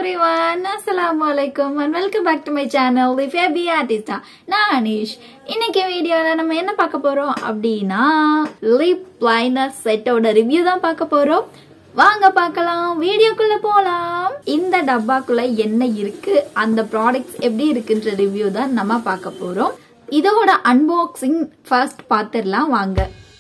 everyone அஸ்ஸலாமு அலைக்கும் and welcome back to my channel if you be artist நான் அனிஷ் இன்னைக்கு வீடியோல நம்ம என்ன பார்க்க போறோம் அப்படின்னா லிப் லைனர் செட்டோட ரிவ்யூ தான் பார்க்க போறோம் வாங்க பார்க்கலாம் வீடியோக்குள்ள போலாம் இந்த டப்பாக்குள்ள என்ன இருக்கு அந்த ப்ராடக்ட்ஸ் எப்படி இருக்குன்ற ரிவ்யூ தான் நம்ம பார்க்க போறோம் இதோட அன்பாக்சிங் ஃபர்ஸ்ட் பார்த்துடலாம் வாங்க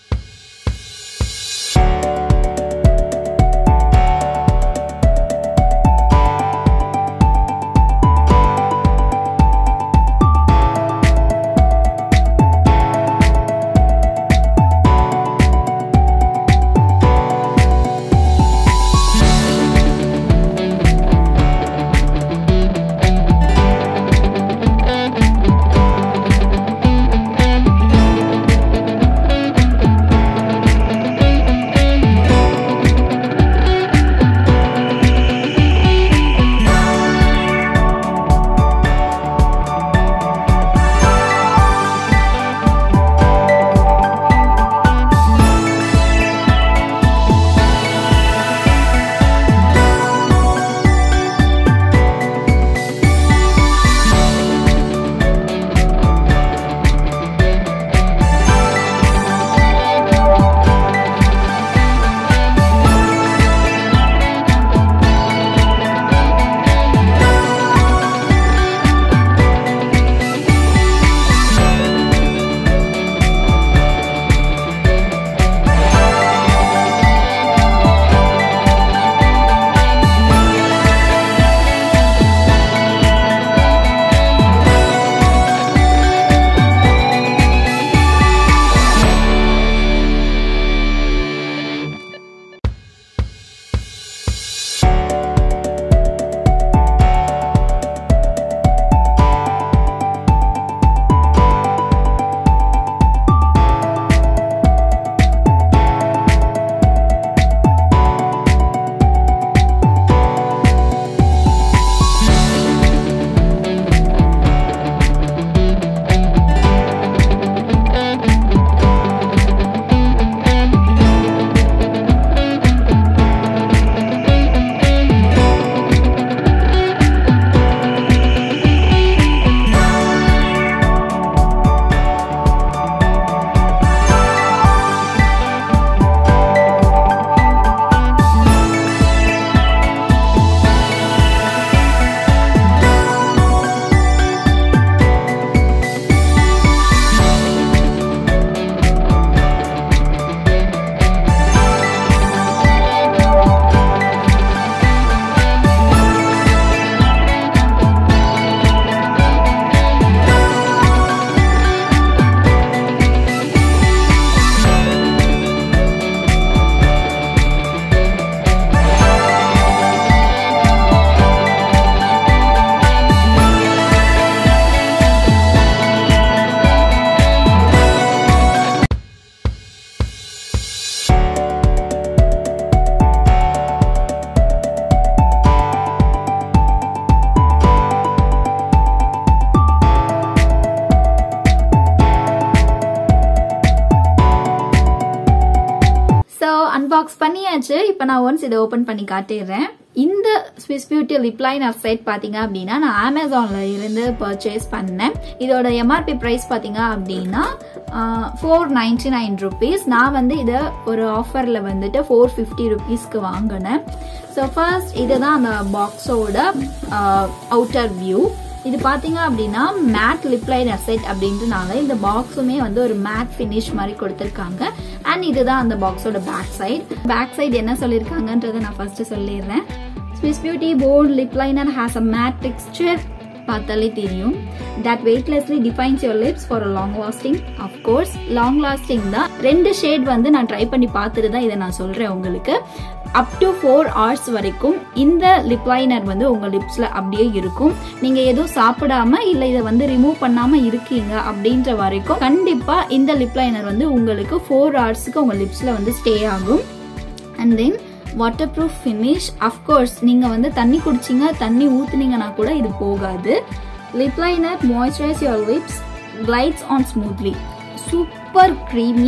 ஸோ அன்பாக்ஸ் பண்ணியாச்சு இப்போ நான் ஒன்ஸ் இதை ஓப்பன் பண்ணி காட்டிடுறேன் இந்த Swiss beauty lip liner set பார்த்தீங்க அப்படின்னா நான் அமேசானில் இருந்து பர்ச்சேஸ் பண்ணேன் இதோட எம்ஆர்பி ப்ரைஸ் பார்த்தீங்க அப்படின்னா ஃபோர் நைன்டி நைன் ருபீஸ் நான் வந்து இதை ஒரு ஆஃபரில் வந்துட்டு ஃபோர் ஃபிஃப்டி ருபீஸ்க்கு வாங்கினேன் ஸோ ஃபர்ஸ்ட் இதுதான் அந்த பாக்ஸோட அவுட்டர் வியூ இது பாத்தீங்க அப்படின்னா மேட் லிப் லைனர் செட் அப்படின்றனால இந்த பாக்ஸுமே வந்து ஒரு மேட் ஃபினிஷ் மாதிரி கொடுத்துருக்காங்க அண்ட் இதுதான் அந்த பாக்ஸோட பேக் சைட் பேக் சைடு என்ன சொல்லியிருக்காங்கன்றதை நான் ஃபர்ஸ்ட் சொல்லிடுறேன் Swiss beauty bold lip liner has a matte texture பார்த்தாலே தெரியும் that weightlessly defines your lips for a long lasting of course long lasting தான் ரெண்டு ஷேட் வந்து நான் ட்ரை பண்ணி பார்த்துட்டு தான் இதை நான் சொல்றேன் உங்களுக்கு அப் டு ஃபோர் ஹவர்ஸ் வரைக்கும் இந்த லிப் லைனர் வந்து உங்க லிப்ஸ்ல அப்படியே இருக்கும் நீங்க எதுவும் சாப்பிடாம இல்ல இதை வந்து ரிமூவ் பண்ணாம இருக்கீங்க அப்படின்ற வரைக்கும் கண்டிப்பா இந்த லிப் லைனர் வந்து உங்களுக்கு ஃபோர் ஹவர்ஸ்க்கு உங்க லிப்ஸ்ல வந்து ஸ்டே ஆகும் and then water proof finish of course நீங்கள் வந்து தண்ணி குடிச்சிங்க தண்ணி ஊற்றுனீங்கன்னா கூட இது போகாது lip liner moisturise your lips glides on smoothly super creamy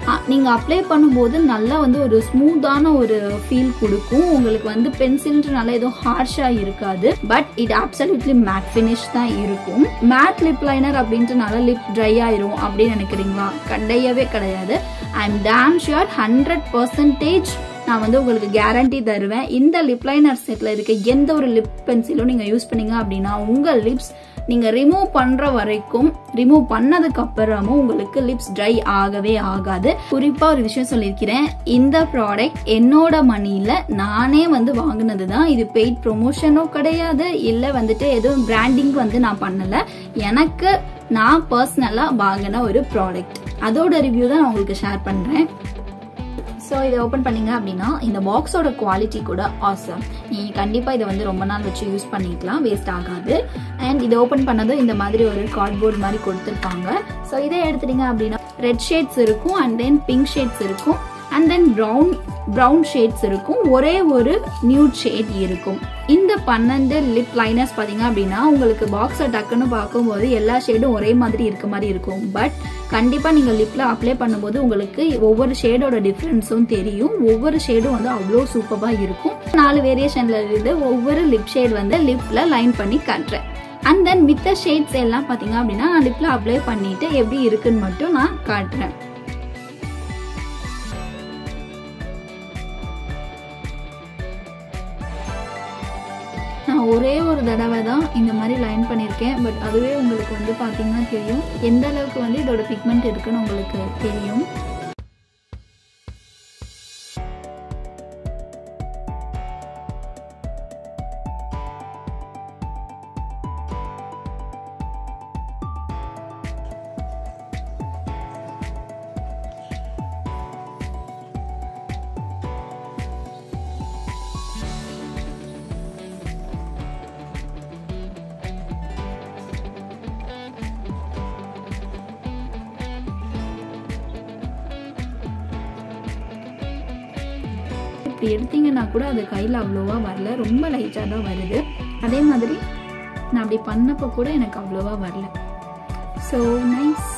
நீங்கள் அப்ளை பண்ணும்போது நல்லா வந்து ஒரு ஸ்மூத்தான ஒரு ஃபீல் கொடுக்கும் உங்களுக்கு வந்து பென்சில்ன்றனால எதுவும் ஹார்ஷாக இருக்காது பட் இது அப்சல்யூட்லி மேட் ஃபினிஷ் தான் இருக்கும் மேட் லிப் லைனர் அப்படின்றனால லிப் ட்ரை ஆயிரும் அப்படின்னு நினைக்கிறீங்களா கிடையவே கிடையாது I am damn sure hundred percentage நான் வந்து உங்களுக்கு கேரண்டி தருவேன் இந்த லிப் லைனர் செட்டில் இருக்க எந்த ஒரு லிப் பென்சிலும் நீங்கள் யூஸ் பண்ணீங்க அப்படின்னா உங்கள் லிப்ஸ் நீங்கள் ரிமூவ் பண்ணுற வரைக்கும் ரிமூவ் பண்ணதுக்கு அப்புறமும் உங்களுக்கு லிப்ஸ் ட்ரை ஆகவே ஆகாது குறிப்பாக ஒரு விஷயம் சொல்லியிருக்கிறேன் இந்த ப்ராடக்ட் என்னோட மணியில் நானே வந்து வாங்கினது தான் இது பெய்ட் ப்ரொமோஷனும் கிடையாது இல்லை வந்துட்டு எதுவும் பிராண்டிங் வந்து நான் பண்ணலை எனக்கு நான் பர்சனலாக வாங்கின ஒரு ப்ராடக்ட் அதோட ரிவ்யூ தான் நான் உங்களுக்கு ஷேர் பண்ணுறேன் ஸோ இதை ஓப்பன் பண்ணீங்க அப்படின்னா இந்த பாக்ஸோட குவாலிட்டி கூட ஆசம் நீங்கள் கண்டிப்பாக இதை வந்து ரொம்ப நாள் வச்சு யூஸ் பண்ணிக்கலாம் வேஸ்ட் ஆகாது அண்ட் இதை ஓப்பன் பண்ணதும் இந்த மாதிரி ஒரு கார்ட்போர்ட் மாதிரி கொடுத்துருப்பாங்க ஸோ இதை எடுத்துட்டீங்க அப்படின்னா ரெட் ஷேட்ஸ் இருக்கும் அண்ட் தென் பிங்க் ஷேட்ஸ் இருக்கும் and then brown brown shades இருக்கும் ஒரே ஒரு நியூட் ஷேட் இருக்கும் இந்த பன்னெண்டு லிப் லைனர்ஸ் பார்த்தீங்க அப்படின்னா உங்களுக்கு பாக்ஸை டக்குன்னு பார்க்கும்போது எல்லா ஷேடும் ஒரே மாதிரி இருக்க மாதிரி இருக்கும் பட் கண்டிப்பாக நீங்கள் லிப்பில் அப்ளை பண்ணும்போது உங்களுக்கு ஒவ்வொரு ஷேடோட டிஃப்ரென்ஸும் தெரியும் ஒவ்வொரு ஷேடும் வந்து அவ்வளோ சூப்பராக இருக்கும் நாலு வேரியேஷனில் இருந்து ஒவ்வொரு லிப் ஷேட் வந்து லிப்பில் லைன் பண்ணி காட்டுறேன் அண்ட் தென் மித்த ஷேட்ஸ் எல்லாம் பார்த்தீங்க அப்படின்னா நான் லிப்பில் அப்ளை பண்ணிட்டு எப்படி இருக்குன்னு மட்டும் நான் காட்டுறேன் நான் ஒரே ஒரு தடவை தான் இந்த மாதிரி லைன் பண்ணியிருக்கேன் பட் அதுவே உங்களுக்கு வந்து பார்த்தீங்கன்னா தெரியும் எந்த அளவுக்கு வந்து இதோட பிக்மெண்ட் இருக்குன்னு உங்களுக்கு தெரியும் இப்படி எடுத்தீங்கன்னா கூட அது கையில் அவ்வளோவா வரல ரொம்ப லைட்டாக தான் வருது அதே மாதிரி நான் அப்படி பண்ணப்போ கூட எனக்கு அவ்வளோவா வரல ஸோ நைஸ்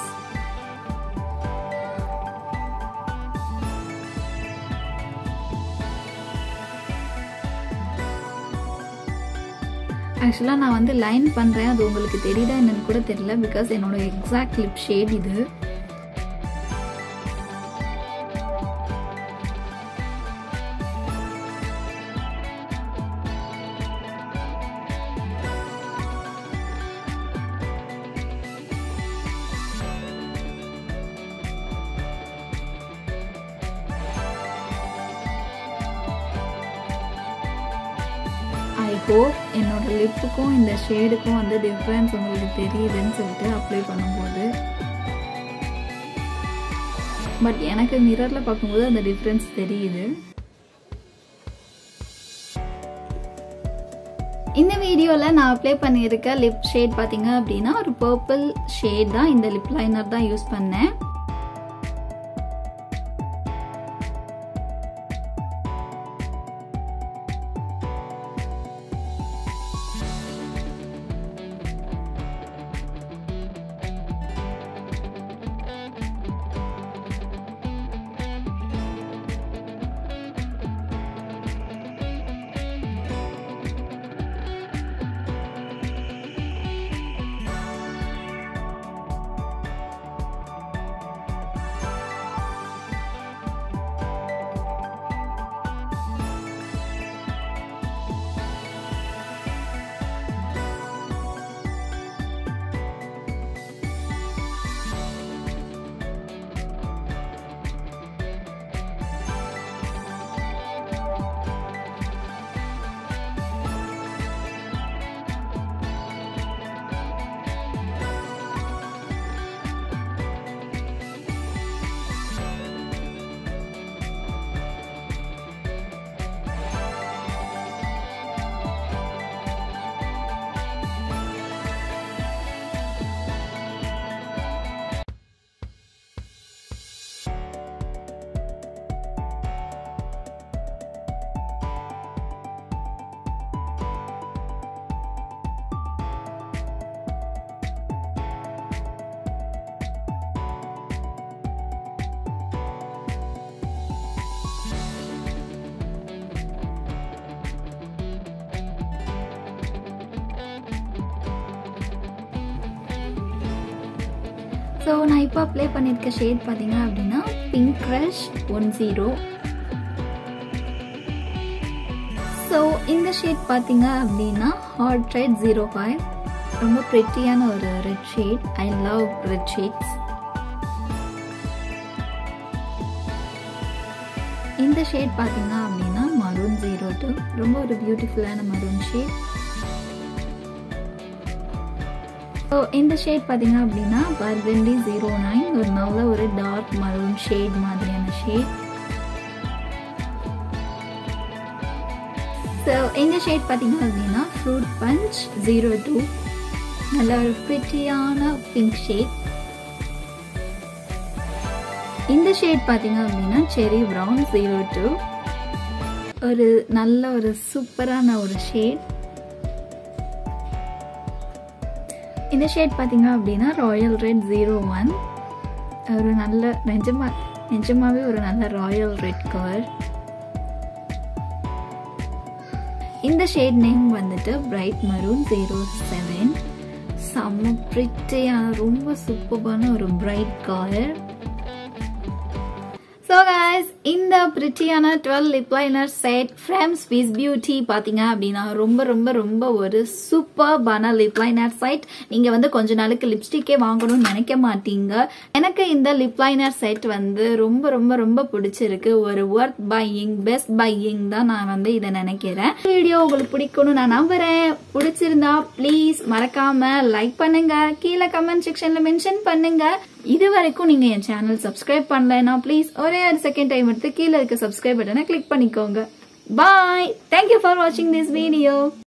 ஆக்சுவலாக நான் வந்து லைன் பண்ணுறேன் அது உங்களுக்கு தெரியுதா என்னன்னு கூட தெரியல பிகாஸ் என்னோட எக்ஸாக்ட் லிப் ஷேட் இது ஐ ஹோப் என்னோட லிப்புக்கும் இந்த ஷேடுக்கும் வந்து டிஃப்ரென்ஸ் உங்களுக்கு தெரியுதுன்னு சொல்லிட்டு அப்ளை பண்ணும்போது பட் எனக்கு மிரரில் பார்க்கும்போது அந்த டிஃப்ரென்ஸ் தெரியுது இந்த வீடியோவில் நான் அப்ளை பண்ணியிருக்க லிப் ஷேட் பார்த்தீங்க அப்படின்னா ஒரு பர்பிள் ஷேட் தான் இந்த லிப் லைனர் தான் யூஸ் பண்ணேன் ஸோ நான் இப்போ அப்ளை பண்ணியிருக்க ஷேட் பார்த்தீங்க அப்படின்னா pink crush one zero so இந்த ஷேட் பார்த்தீங்க அப்படின்னா ஹாட் ரெட் ஜீரோ ஃபைவ் ரொம்ப ப்ரெட்டியான ஒரு red shade I love red shades இந்த ஷேட் பார்த்தீங்க அப்படின்னா மரூன் ஜீரோ டூ ரொம்ப ஒரு பியூட்டிஃபுல்லான மரூன் ஷேட் ஸோ இந்த ஷேட் பார்த்தீங்க அப்படின்னா பர்கண்டி ஜீரோ நைன் ஒரு நல்ல ஒரு டார்க் மரூன் ஷேட் மாதிரியான ஷேட் ஸோ இந்த ஷேட் பார்த்தீங்க அப்படின்னா ஃப்ரூட் பஞ்ச் ஜீரோ டூ நல்ல ஒரு ப்ரிட்டியான பிங்க் ஷேட் இந்த ஷேட் பார்த்தீங்க அப்படின்னா செரி ப்ரௌன் ஜீரோ டூ ஒரு நல்ல ஒரு சூப்பரான ஒரு ஷேட் இந்த ஷேட் பார்த்தீங்க அப்படின்னா ராயல் ரெட் ஜீரோ ஒன் ஒரு நல்ல நிஜமா நிஜமாவே ஒரு நல்ல ராயல் ரெட் கலர் இந்த ஷேட் நேம் வந்துட்டு பிரைட் மரூன் ஜீரோ செவன் செம்ம ப்ரிட்டியான ரொம்ப சூப்பரான ஒரு பிரைட் கலர் ஸோ கைஸ் இந்த பிரிட்டியான dual lip liner set from Swiss Beauty பார்த்தீங்க அப்படின்னா ரொம்ப ரொம்ப ரொம்ப ஒரு சூப்பர்பான லிப் லைனர் செட் நீங்கள் வந்து கொஞ்ச நாளுக்கு லிப்ஸ்டிக்கே வாங்கணும்னு நினைக்க மாட்டீங்க எனக்கு இந்த லிப் லைனர் செட் வந்து ரொம்ப ரொம்ப ரொம்ப பிடிச்சிருக்கு ஒரு ஒர்த் பையிங் பெஸ்ட் பையிங் தான் நான் வந்து இதை நினைக்கிறேன் வீடியோ உங்களுக்கு பிடிக்கும்னு நான் நம்புறேன் பிடிச்சிருந்தா ப்ளீஸ் மறக்காம லைக் பண்ணுங்க கீழே கமெண்ட் செக்ஷன்ல மென்ஷன் பண்ணுங்க இது வரைக்கும் நீங்க என் சேனல் சப்ஸ்கிரைப் பண்ணலைன்னா ப்ளீஸ் ஒரே ஒரு செகண்ட் டைம் எடுத்து கீழே இருக்க சப்ஸ்கிரைப் பட்டனை கிளிக் பண்ணிக்கோங்க பாய் தேங்க்யூ ஃபார் வாட்சிங் திஸ் வீடியோ